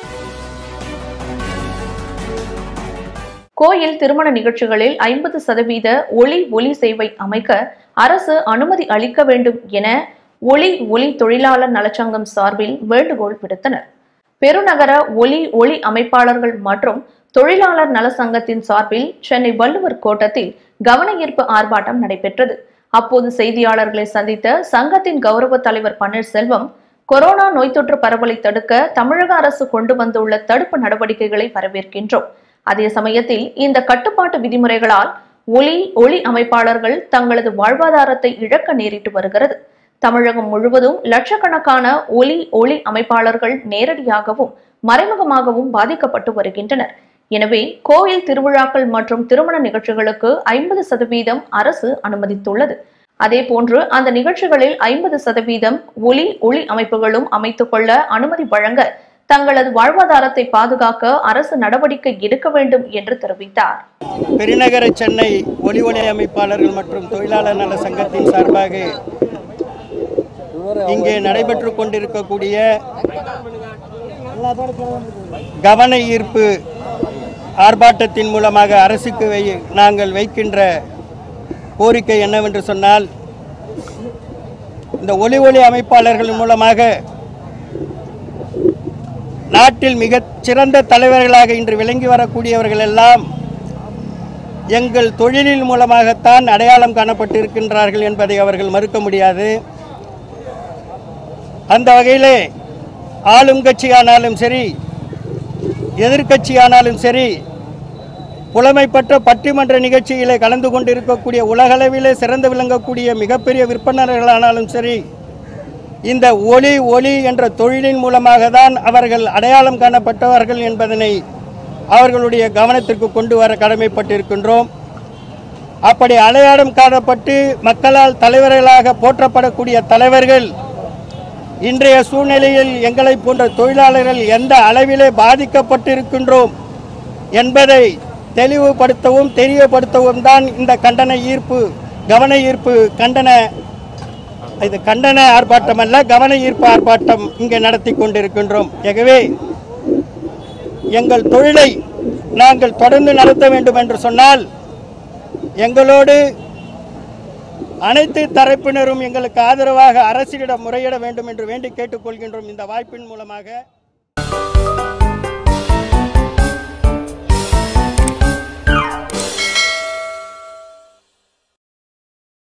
கோயில் திருமண நிகழ்ச்சிகளில் ஐம்பது சதவீத ஒளி ஒலி சேவை அமைக்க அரசு அனுமதி அளிக்க வேண்டும் என ஒளி ஒலி தொழிலாளர் நலச்சங்கம் சார்பில் வேண்டுகோள் விடுத்தனர் பெருநகர ஒலி ஒளி அமைப்பாளர்கள் மற்றும் தொழிலாளர் நல சங்கத்தின் சார்பில் சென்னை வள்ளுவர் கோட்டத்தில் கவன ஈர்ப்பு ஆர்ப்பாட்டம் நடைபெற்றது அப்போது செய்தியாளர்களை சந்தித்த சங்கத்தின் கௌரவ தலைவர் பன்னீர்செல்வம் கொரோனா நோய் தொற்று பரவலை தடுக்க தமிழக அரசு கொண்டு வந்துள்ள தடுப்பு நடவடிக்கைகளை வரவேற்கின்றோம் அதே சமயத்தில் இந்த கட்டுப்பாட்டு விதிமுறைகளால் ஒலி ஒளி அமைப்பாளர்கள் தங்களது வாழ்வாதாரத்தை இழக்க நேரிட்டு வருகிறது தமிழகம் முழுவதும் லட்சக்கணக்கான ஒலி ஒளி அமைப்பாளர்கள் நேரடியாகவும் மறைமுகமாகவும் பாதிக்கப்பட்டு வருகின்றனர் எனவே கோயில் திருவிழாக்கள் மற்றும் திருமண நிகழ்ச்சிகளுக்கு ஐம்பது சதவீதம் அரசு அனுமதித்துள்ளது அதேபோன்று அந்த நிகழ்ச்சிகளில் ஐம்பது சதவீதம் ஒலி ஒளி அமைப்புகளும் அமைத்துக் கொள்ள அனுமதி வழங்க தங்களது வாழ்வாதாரத்தை பாதுகாக்க அரசு நடவடிக்கை எடுக்க வேண்டும் என்று தெரிவித்தார் பெருநகர சென்னை ஒலி ஒளி அமைப்பாளர்கள் மற்றும் தொழிலாளர் நல சங்கத்தின் சார்பாக இங்கே நடைபெற்று கொண்டிருக்கக்கூடிய கவன ஈர்ப்பு ஆர்ப்பாட்டத்தின் மூலமாக அரசுக்கு வை நாங்கள் வைக்கின்ற கோரிக்கை என்னவென்று சொன்னால் இந்த ஒலி ஒளி அமைப்பாளர்கள் மூலமாக நாட்டில் மிகச் சிறந்த தலைவர்களாக இன்று விளங்கி வரக்கூடியவர்கள் எல்லாம் எங்கள் தொழிலின் மூலமாகத்தான் அடையாளம் காணப்பட்டிருக்கின்றார்கள் என்பதை அவர்கள் மறுக்க முடியாது அந்த வகையிலே ஆளும் கட்சியானாலும் சரி எதிர்க்கட்சியானாலும் சரி புலமைப்பட்ட பட்டிமன்ற நிகழ்ச்சியிலே கலந்து கொண்டிருக்கக்கூடிய உலகளவிலே சிறந்து விளங்கக்கூடிய மிகப்பெரிய விற்பனர்களானாலும் சரி இந்த ஒளி ஒளி என்ற தொழிலின் மூலமாக தான் அவர்கள் அடையாளம் காணப்பட்டவர்கள் என்பதனை அவர்களுடைய கவனத்திற்கு கொண்டு வர கடமைப்பட்டிருக்கின்றோம் அப்படி அடையாளம் காணப்பட்டு மக்களால் தலைவர்களாக போற்றப்படக்கூடிய தலைவர்கள் இன்றைய சூழ்நிலையில் எங்களை போன்ற தொழிலாளர்கள் எந்த அளவிலே பாதிக்கப்பட்டிருக்கின்றோம் என்பதை தெளிவுபடுத்தவும் தெரியப்படுத்தவும் தான் இந்த கண்டன ஈர்ப்பு கவன ஈர்ப்பு கண்டன இது கண்டன ஆர்ப்பாட்டம் அல்ல கவன ஈர்ப்பு ஆர்ப்பாட்டம் இங்கே நடத்தி கொண்டிருக்கின்றோம் ஆகவே எங்கள் தொழிலை நாங்கள் தொடர்ந்து நடத்த வேண்டும் என்று சொன்னால் எங்களோடு அனைத்து தரப்பினரும் எங்களுக்கு ஆதரவாக அரசிடம் முறையிட வேண்டும் என்று வேண்டி கேட்டுக்கொள்கின்றோம் இந்த வாய்ப்பின் மூலமாக